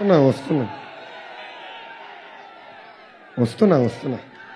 వస్తున్నా వస్తున్నా వస్తున్నా వస్తున్నా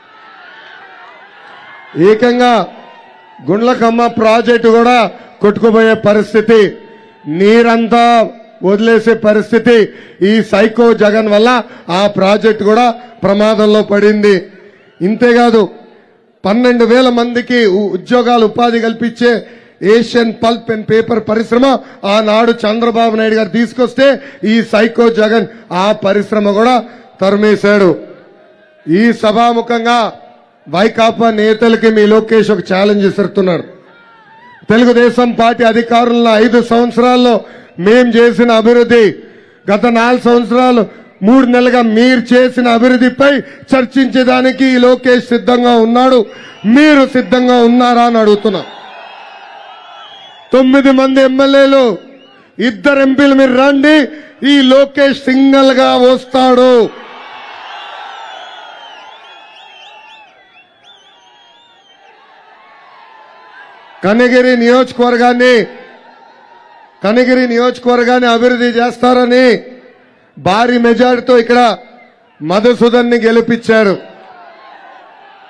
ఏకంగా గుండ్లకమ్మ ప్రాజెక్టు కూడా కొట్టుకుపోయే పరిస్థితి నీరంతా వదిలేసే పరిస్థితి ఈ సైకో జగన్ వల్ల ఆ ప్రాజెక్టు కూడా ప్రమాదంలో పడింది ఇంతేకాదు పన్నెండు వేల మందికి ఉ- ఉద్యోగాలు ఉపాధి కల్పించే ఏషియన్ పల్ప్ అండ్ పేపర్ పరిశ్రమ ఆనాడు చంద్రబాబు నాయుడు గారు తీసుకొస్తే ఈ సైకో జగన్ ఆ పరిశ్రమ కూడా తరిమేశాడు ఈ సభాముఖంగా వైకాపా నేతలకి మీ లోకేష్ ఒక ఛాలెంజ్ ఇస్తున్నాడు తెలుగుదేశం పార్టీ అధికారులను ఐదు సంవత్సరాల్లో మేం చేసిన అభివృద్ధి గత నాలుగు సంవత్సరాలు మూడు నెలలుగా మీరు చేసిన అభివృద్ధిపై చర్చించేదానికి ఈ లోకేష్ సిద్ధంగా ఉన్నాడు మీరు సిద్ధంగా ఉన్నారా అని అడుగుతున్నా తొమ్మిది మంది ఎమ్మెల్యేలు ఇద్దరు ఎంపీలు మీరు రండి ఈ లోకేష్ సింగల్ గా వస్తాడు కనగిరి నియోజకవర్గాన్ని కనగిరి నియోజకవర్గాన్ని అభివృద్ధి చేస్తారని భారీ మెజారిటీతో ఇక్కడ మధుసూదన్ని గెలిపించారు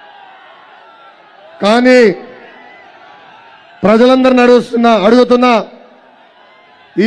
కానీ ప్రజలందరిని అడుగుతున్నా అడుగుతున్నా